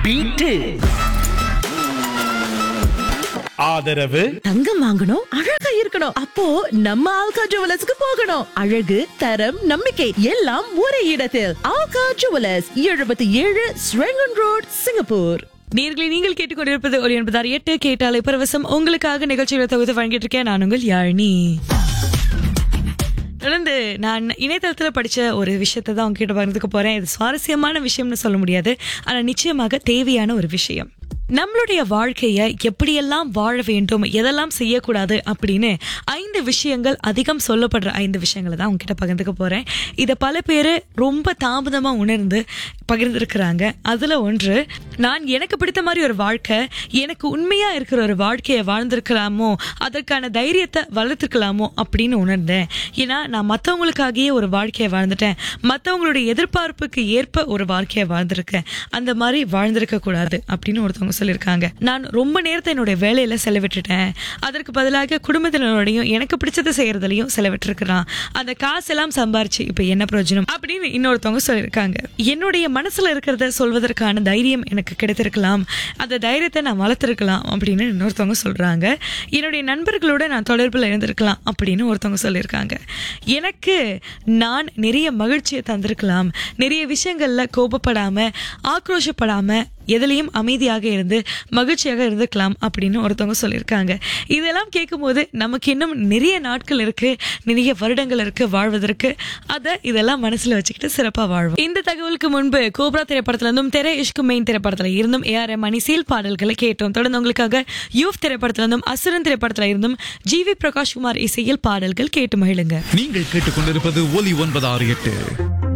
beat ஆதரவு தங்கம் வாங்கணும் அழகா இருக்கணும் அப்போ நம்ம ஆல்கா ஜுவலர்ஸ்க்கு போகணும் அழகு தரம் நம்பிக்கை எல்லாம் ஒரே இடத்தில் ஆல்கா ஜுவலர்ஸ் எழுபத்தி ஏழு ஸ்ரெங்கன் ரோட் சிங்கப்பூர் நேர்களை நீங்கள் கேட்டுக்கொண்டிருப்பது ஒரு எண்பதாறு எட்டு கேட்டாலே பரவசம் உங்களுக்காக நிகழ்ச்சிகளை தொகுத்து வழங்கிட்டு இருக்கேன் நான் உங்கள் யாழினி தொடர்ந்து நான் இணையதளத்துல படிச்ச ஒரு விஷயத்தை தான் உங்ககிட்ட பகிர்ந்துக்க போறேன் இது சுவாரஸ்யமான விஷயம்னு சொல்ல முடியாது ஆனா நிச்சயமாக தேவையான ஒரு விஷயம் நம்மளுடைய வாழ்க்கைய எப்படியெல்லாம் வாழ வேண்டும் எதெல்லாம் செய்யக்கூடாது அப்படின்னு ஐந்து விஷயங்கள் அதிகம் சொல்லப்படுற ஐந்து விஷயங்களை தான் உங்ககிட்ட பகிர்ந்துக்க போறேன் இதை பல பேர் ரொம்ப தாமதமா உணர்ந்து பகிர்ந்திருக்கிறாங்க அதுல ஒன்று நான் எனக்கு பிடித்த மாதிரி ஒரு வாழ்க்கை எனக்கு உண்மையா இருக்கிற ஒரு வாழ்க்கையை வாழ்ந்திருக்கலாமோ அதற்கான தைரியத்தை வளர்த்துக்கலாமோ அப்படின்னு உணர்ந்தேன் ஏன்னா நான் மற்றவங்களுக்காகவே ஒரு வாழ்க்கையை வாழ்ந்துட்டேன் மற்றவங்களுடைய எதிர்பார்ப்புக்கு ஏற்ப ஒரு வாழ்க்கையை வாழ்ந்திருக்கேன் அந்த மாதிரி வாழ்ந்திருக்க கூடாது அப்படின்னு ஒருத்தவங்க சொல்லியிருக்காங்க நான் ரொம்ப நேரத்தை என்னுடைய வேலையில செலவிட்டுட்டேன் அதற்கு பதிலாக குடும்பத்தினரோடையும் எனக்கு பிடிச்சதை செய்யறதுலயும் செலவிட்டிருக்கிறான் அந்த காசெல்லாம் சம்பாரிச்சு இப்ப என்ன பிரயோஜனம் அப்படின்னு இன்னொருத்தவங்க சொல்லியிருக்காங்க என்னுடைய மனசுல இருக்கிறத சொல்வதற்கான தைரியம் எனக்கு கிடைத்திருக்கலாம் அந்த தைரியத்தை நான் வளர்த்திருக்கலாம் அப்படின்னு இன்னொருத்தவங்க சொல்றாங்க என்னுடைய நண்பர்களோட நான் தொடர்பில் இருந்திருக்கலாம் அப்படின்னு ஒருத்தவங்க சொல்லியிருக்காங்க எனக்கு நான் நிறைய மகிழ்ச்சியை தந்திருக்கலாம் நிறைய விஷயங்கள்ல கோபப்படாம ஆக்ரோஷப்படாம எதுலேயும் அமைதியாக இருந்து மகிழ்ச்சியாக இருந்துக்கலாம் அப்படின்னு ஒருத்தவங்க சொல்லியிருக்காங்க இதெல்லாம் கேட்கும்போது நமக்கு இன்னும் நிறைய நாட்கள் இருக்கு நிறைய வருடங்கள் இருக்கு வாழ்வதற்கு அதை இதெல்லாம் மனசுல வச்சுக்கிட்டு சிறப்பா வாழ்வோம் இந்த தகவலுக்கு முன்பு கோப்ரா திரைப்படத்துல இருந்தும் தெர இஷ்கு மெயின் திரைப்படத்துல இருந்தும் ஏஆர் மணி சீல் பாடல்களை கேட்டோம் தொடர்ந்து உங்களுக்காக யூத் திரைப்படத்துல இருந்தும் அசுரன் திரைப்படத்துல இருந்தும் ஜி வி பிரகாஷ் குமார் இசையில் பாடல்கள் கேட்டு மகிழுங்க நீங்கள் கேட்டுக்கொண்டிருப்பது ஒலி ஒன்பது ஆறு எட்டு